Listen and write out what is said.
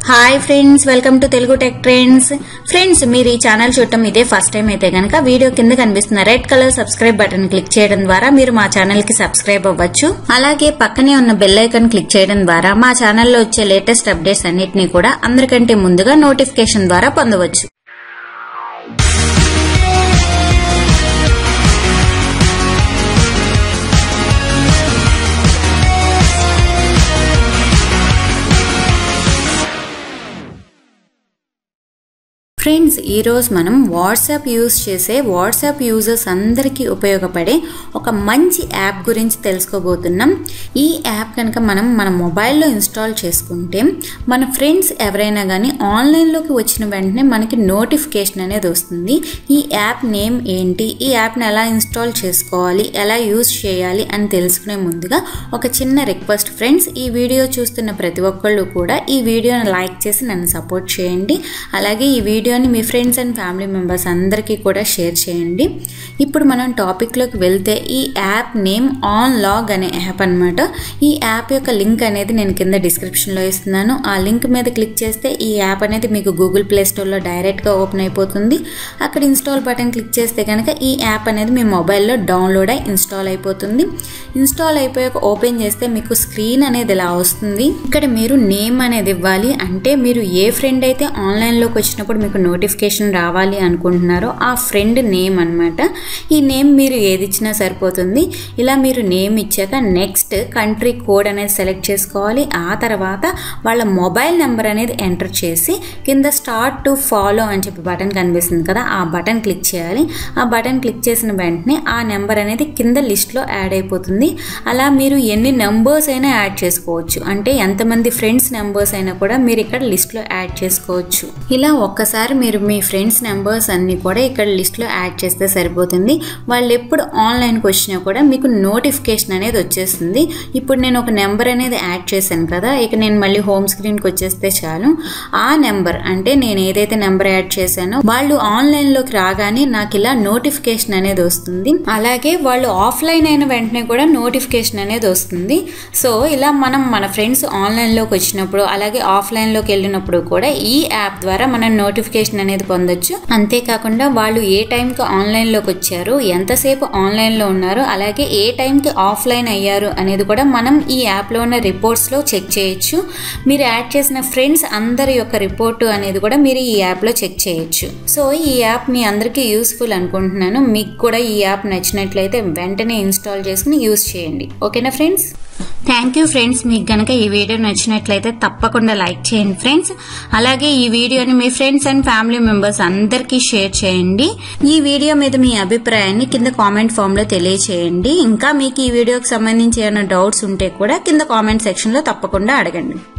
hi friends welcome to Telugu tech trends friends మీరు ఈ channel చూడటం ఇదే ఫస్ట్ టైం అయితే గనక వీడియో కింద కనిపిస్తున్న red colour subscribe button click చేయడం ద్వారా మీరు మా ఛానల్ కి సబ్స్క్రైబ్ అవ్వచ్చు అలాగే పక్కనే ఉన్న బెల్ ఐకాన్ క్లిక్ చేయడం ద్వారా మా ఛానల్లో వచ్చే లేటెస్ట్ అప్డేట్స్ అన్నిటినీ కూడా అందరికంటే ముందుగా నోటిఫికేషన్ ద్వారా పొందవచ్చు ఫ్రెండ్స్ ఈరోజు మనం వాట్సాప్ యూజ్ చేసే వాట్సాప్ యూజర్స్ అందరికీ ఉపయోగపడే ఒక మంచి యాప్ గురించి తెలుసుకోబోతున్నాం ఈ యాప్ కనుక మనం మన మొబైల్లో ఇన్స్టాల్ చేసుకుంటే మన ఫ్రెండ్స్ ఎవరైనా కానీ ఆన్లైన్లోకి వచ్చిన వెంటనే మనకి నోటిఫికేషన్ అనేది వస్తుంది ఈ యాప్ నేమ్ ఏంటి ఈ యాప్ని ఎలా ఇన్స్టాల్ చేసుకోవాలి ఎలా యూజ్ చేయాలి అని తెలుసుకునే ముందుగా ఒక చిన్న రిక్వెస్ట్ ఫ్రెండ్స్ ఈ వీడియో చూస్తున్న ప్రతి ఒక్కళ్ళు కూడా ఈ వీడియోని లైక్ చేసి నన్ను సపోర్ట్ చేయండి అలాగే ఈ వీడియోని మీ ఫ్రెండ్స్ అండ్ ఫ్యామిలీ మెంబర్స్ అందరికీ కూడా షేర్ చేయండి ఇప్పుడు మనం టాపిక్లోకి వెళ్తే ఈ యాప్ నేమ్ ఆన్ లాగ్ అనే యాప్ అనమాట ఈ యాప్ యొక్క లింక్ అనేది నేను కింద డిస్క్రిప్షన్లో ఇస్తున్నాను ఆ లింక్ మీద క్లిక్ చేస్తే ఈ యాప్ అనేది మీకు గూగుల్ ప్లే స్టోర్లో డైరెక్ట్గా ఓపెన్ అయిపోతుంది అక్కడ ఇన్స్టాల్ బటన్ క్లిక్ చేస్తే కనుక ఈ యాప్ అనేది మీ మొబైల్లో డౌన్లోడ్ అయి ఇన్స్టాల్ అయిపోతుంది ఇన్స్టాల్ అయిపోయాక ఓపెన్ చేస్తే మీకు స్క్రీన్ అనేది ఇలా వస్తుంది ఇక్కడ మీరు నేమ్ అనేది ఇవ్వాలి అంటే మీరు ఏ ఫ్రెండ్ అయితే ఆన్లైన్లోకి వచ్చినప్పుడు మీకు నోటిఫికేషన్ రావాలి అనుకుంటున్నారో ఆ ఫ్రెండ్ నేమ్ అనమాట ఈ నేమ్ మీరు ఏది ఇచ్చినా సరిపోతుంది ఇలా మీరు నేమ్ ఇచ్చాక నెక్స్ట్ కంట్రీ కోడ్ అనేది సెలెక్ట్ చేసుకోవాలి ఆ తర్వాత వాళ్ళ మొబైల్ నెంబర్ అనేది ఎంటర్ చేసి కింద స్టార్ట్ టు ఫాలో అని చెప్పి బటన్ కనిపిస్తుంది కదా ఆ బటన్ క్లిక్ చేయాలి ఆ బటన్ క్లిక్ చేసిన వెంటనే ఆ నెంబర్ అనేది కింద లిస్ట్లో యాడ్ అయిపోతుంది అలా మీరు ఎన్ని నెంబర్స్ అయినా యాడ్ చేసుకోవచ్చు అంటే ఎంతమంది ఫ్రెండ్స్ నెంబర్స్ అయినా కూడా మీరు ఇక్కడ లిస్ట్లో యాడ్ చేసుకోవచ్చు ఇలా ఒక్కసారి మీరు మీ ఫ్రెండ్స్ నెంబర్స్ అన్నీ కూడా ఇక్కడ లిస్ట్లో యాడ్ చేస్తే సరిపోతుంది వాళ్ళు ఎప్పుడు ఆన్లైన్కి వచ్చినా కూడా మీకు నోటిఫికేషన్ అనేది వచ్చేస్తుంది ఇప్పుడు నేను ఒక నెంబర్ అనేది యాడ్ చేశాను కదా ఇక నేను మళ్ళీ హోమ్ స్క్రీన్కి వచ్చేస్తే చాలు ఆ నెంబర్ అంటే నేను ఏదైతే నెంబర్ యాడ్ చేశానో వాళ్ళు ఆన్లైన్లోకి రాగానే నాకు ఇలా నోటిఫికేషన్ అనేది వస్తుంది అలాగే వాళ్ళు ఆఫ్లైన్ అయిన వెంటనే కూడా నోటిఫికేషన్ అనేది వస్తుంది సో ఇలా మనం మన ఫ్రెండ్స్ ఆన్లైన్లోకి వచ్చినప్పుడు అలాగే ఆఫ్లైన్లోకి వెళ్ళినప్పుడు కూడా ఈ యాప్ ద్వారా మనం నోటిఫికేషన్ అనేది పొందొచ్చు అంతేకాకుండా వాళ్ళు ఏ టైంకి ఆన్లైన్లోకి వచ్చారు ఎంతసేపు ఆన్లైన్లో ఉన్నారు అలాగే ఏ టైంకి ఆఫ్లైన్ అయ్యారు అనేది కూడా మనం ఈ యాప్లో ఉన్న రిపోర్ట్స్లో చెక్ చేయొచ్చు మీరు యాడ్ చేసిన ఫ్రెండ్స్ అందరి యొక్క రిపోర్టు అనేది కూడా మీరు ఈ యాప్లో చెక్ చేయొచ్చు సో ఈ యాప్ మీ అందరికీ యూస్ఫుల్ అనుకుంటున్నాను మీకు కూడా ఈ యాప్ నచ్చినట్లయితే వెంటనే ఇన్స్టాల్ చేసుకుని యూస్ చేయండి ఓకేనా ఫ్రెండ్స్ థ్యాంక్ యూ ఫ్రెండ్స్ మీకు గనక ఈ వీడియో నచ్చినట్లయితే తప్పకుండా లైక్ చేయండి ఫ్రెండ్స్ అలాగే ఈ వీడియోని మీ ఫ్రెండ్స్ అండ్ ఫ్యామిలీ మెంబర్స్ అందరికీ షేర్ చేయండి ఈ వీడియో మీద మీ అభిప్రాయాన్ని కింద కామెంట్ ఫామ్ లో తెలియచేయండి ఇంకా మీకు ఈ వీడియోకి సంబంధించి ఏమైనా డౌట్స్ ఉంటే కూడా కింద కామెంట్ సెక్షన్ లో తప్పకుండా అడగండి